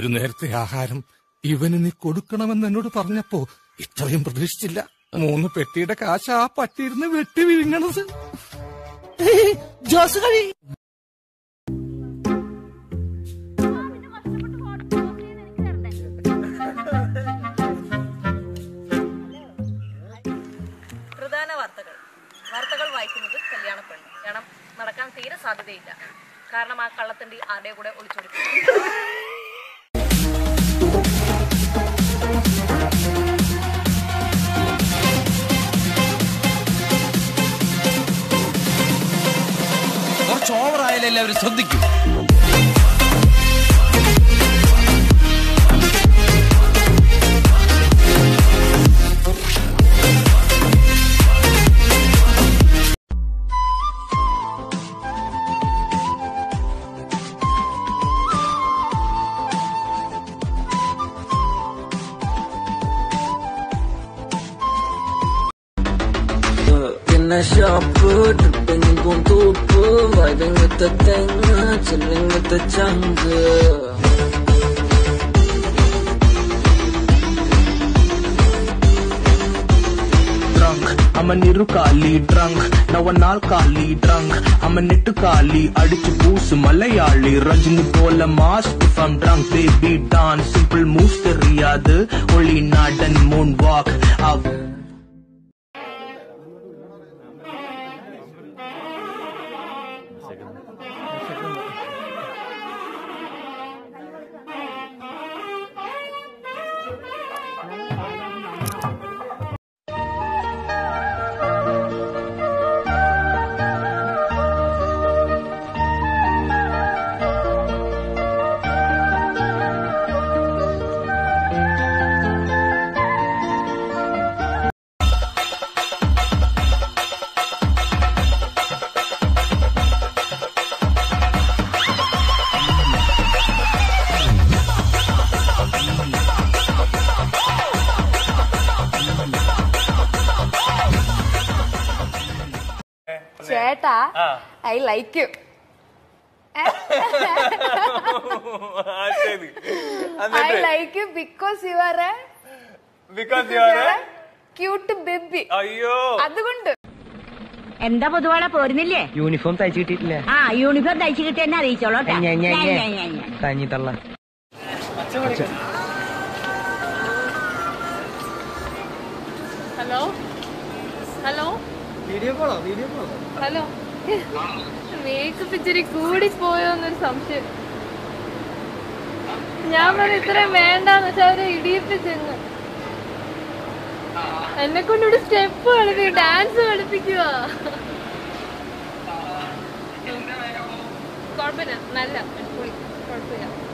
ഒരു നേരത്തെ ആഹാരം ഇവന് നീ കൊടുക്കണമെന്ന് എന്നോട് പറഞ്ഞപ്പോ ഇത്രയും പ്രതീക്ഷിച്ചില്ല മൂന്ന് പെട്ടിയുടെ കാശ് ആ പട്ടിയിരുന്ന് വെട്ടി വിഴുങ്ങണത് ജോസ് കഴി പ്രധാന വാർത്തകൾ വാർത്തകൾ വായിക്കുന്നത് കല്യാണ പെണ്ണ് കാരണം നടക്കാൻ തീരെ സാധ്യതയില്ല കാരണം ആ കള്ളത്തണ്ടി ആരുടെ കൂടെ ഒളിച്ചോടിക്കും കുറച്ച് ഓവറായാലും എല്ലാവരും ശ്രദ്ധിക്കും in a shop, dripping in Guntupu, vibing with the thing, chilling with the jungle. drunk. I'm a Nirukali drunk. Now an alkali drunk. I'm a Nittukali. അടിച്ചു പൂസ് മലയാളി രജനി പോലെ mass if I'm drunk baby dance simple moves தெரியாது ഒളി നാടൻ moon walk out ചേട്ടാ I like you I like you because you are a cute baby അയ്യോ അതുകൊണ്ട് എന്താ പൊതുവാളെ പോരുന്നില്ലേ uniform തയ്ച്ചു കിട്ടിയിട്ടില്ല ആ യൂണിഫോം തയ്ച്ചു കിട്ടി എന്നെ അറിയിച്ചോളൂ ട്ടാ. ഞ, ഞ, ഞ. ഞ, ഞ, ഞ. തഞ്ഞി തള്ള ഹലോ ഹലോ വീഡിയോ കോളോ വീഡിയോ കോളോ ഹലോ മേക്കപ്പ് ഇച്ചിരി കൂടി പോയോന്നൊരു സംശയം ഞാൻ പറഞ്ഞു ഇത്രയും വേണ്ടാന്ന് വെച്ചാൽ അവരെ ഇടിയിപ്പിച്ചെന്ന് എന്നെ കൊണ്ട് ഇവിടെ സ്റ്റെപ്പ് കളിപ്പിക്കും ഡാൻസ് കളിപ്പിക്കുക കുഴപ്പമില്ല നല്ല അടിപൊളി കുഴപ്പമില്ല